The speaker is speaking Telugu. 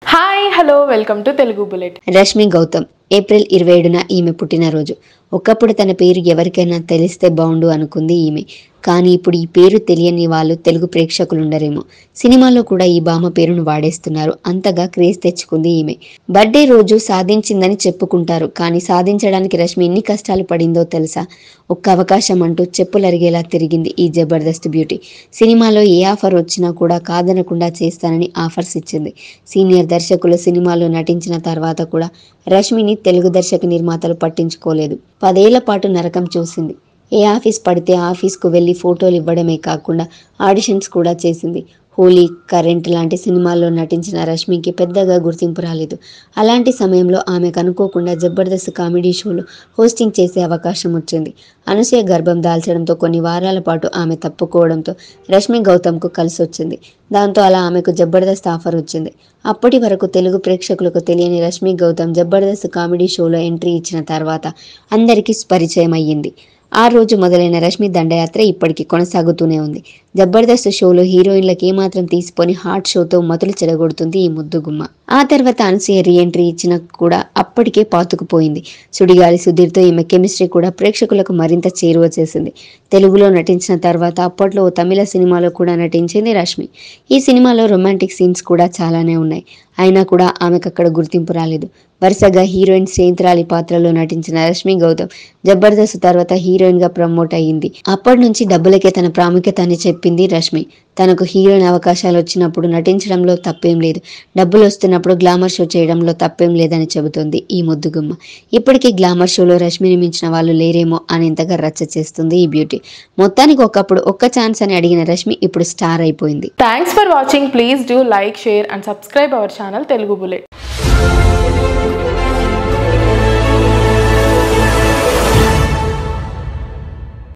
hi hello welcome to Telugu bullet Rashmi Gautam April ఇరవై ఏడున ఈమె పుట్టినరోజు ఒకప్పుడు తన పేరు ఎవరికైనా తెలిస్తే బాగుండు అనుకుంది ఈమె కానీ ఇప్పుడు ఈ పేరు తెలియని వాళ్ళు తెలుగు ప్రేక్షకులు ఉండరేమో సినిమాలో కూడా ఈ భామ పేరును వాడేస్తున్నారు అంతగా క్రేజ్ తెచ్చుకుంది ఈమె బర్త్డే రోజు సాధించిందని చెప్పుకుంటారు కానీ సాధించడానికి రష్మి ఎన్ని కష్టాలు పడిందో తెలుసా ఒక్క అవకాశం అంటూ చెప్పులరిగేలా తిరిగింది ఈ జబర్దస్త్ బ్యూటీ సినిమాలో ఏ ఆఫర్ వచ్చినా కూడా కాదనకుండా చేస్తానని ఆఫర్స్ ఇచ్చింది సీనియర్ దర్శకులు సినిమాలో నటించిన తర్వాత కూడా రష్మిని తెలుగు దర్శక నిర్మాతలు పట్టించుకోలేదు పదేళ్ల పాటు నరకం చూసింది ఏ ఆఫీస్ పడితే ఆఫీస్కు వెళ్ళి ఫోటోలు ఇవ్వడమే కాకుండా ఆడిషన్స్ కూడా చేసింది హోలీ కరెంట్ లాంటి సినిమాల్లో నటించిన రష్మికి పెద్దగా గుర్తింపు రాలేదు అలాంటి సమయంలో ఆమెకు అనుకోకుండా జబర్దస్త్ కామెడీ షోలో హోస్టింగ్ చేసే అవకాశం వచ్చింది అనసూయ గర్భం దాల్చడంతో కొన్ని వారాల పాటు ఆమె తప్పుకోవడంతో రష్మి గౌతమ్కు కలిసి వచ్చింది దాంతో అలా ఆమెకు జబర్దస్త్ ఆఫర్ వచ్చింది అప్పటి వరకు తెలుగు ప్రేక్షకులకు తెలియని రష్మి గౌతమ్ జబర్దస్త్ కామెడీ షోలో ఎంట్రీ ఇచ్చిన తర్వాత అందరికీ పరిచయం అయ్యింది ఆ రోజు మొదలైన రష్మి దండయాత్ర ఇప్పటికీ కొనసాగుతూనే ఉంది జబర్దస్త్ షోలో హీరోయిన్లకు ఏమాత్రం తీసుకొని హాట్ షోతో మతులు చెడగొడుతుంది ఈ ముద్దుగుమ్మ ఆ తర్వాత అనసూయ రీఎంట్రీ ఇచ్చిన కూడా అప్పటికే పాతుకుపోయింది సుడిగాలి సుధీర్తో ఈమె కెమిస్ట్రీ కూడా ప్రేక్షకులకు మరింత చేరువ చేసింది తెలుగులో నటించిన తర్వాత అప్పట్లో ఓ తమిళ సినిమాలో కూడా నటించింది రష్మి ఈ సినిమాలో రొమాంటిక్ సీన్స్ కూడా చాలానే ఉన్నాయి అయినా కూడా ఆమెకు అక్కడ గుర్తింపు రాలేదు వరుసగా హీరోయిన్ సేంత్రాలి పాత్రలో నటించిన రష్మి గౌతమ్ జబర్దస్త్ తర్వాత హీరోయిన్ గా ప్రమోట్ అయ్యింది అప్పటి నుంచి డబ్బులకే తన ప్రాముఖ్యత అని చెప్పింది రష్మి తనకు హీరోయిన్ అవకాశాలు వచ్చినప్పుడు నటించడంలో తప్పేం లేదు డబ్బులు వస్తున్నప్పుడు గ్లామర్ షో చేయడంలో తప్పేం లేదని చెబుతోంది ఈ ముద్దుగుమ్మ ఇప్పటికీ గ్లామర్ షోలో రష్మిని మించిన వాళ్ళు లేరేమో అనేంతగా రచ్చ చేస్తుంది ఈ బ్యూటీ మొత్తానికి ఒకప్పుడు ఒక్క ఛాన్స్ అని అడిగిన రష్మి ఇప్పుడు స్టార్ అయిపోయింది thanks for watching please do like share and subscribe our channel Telugu bullet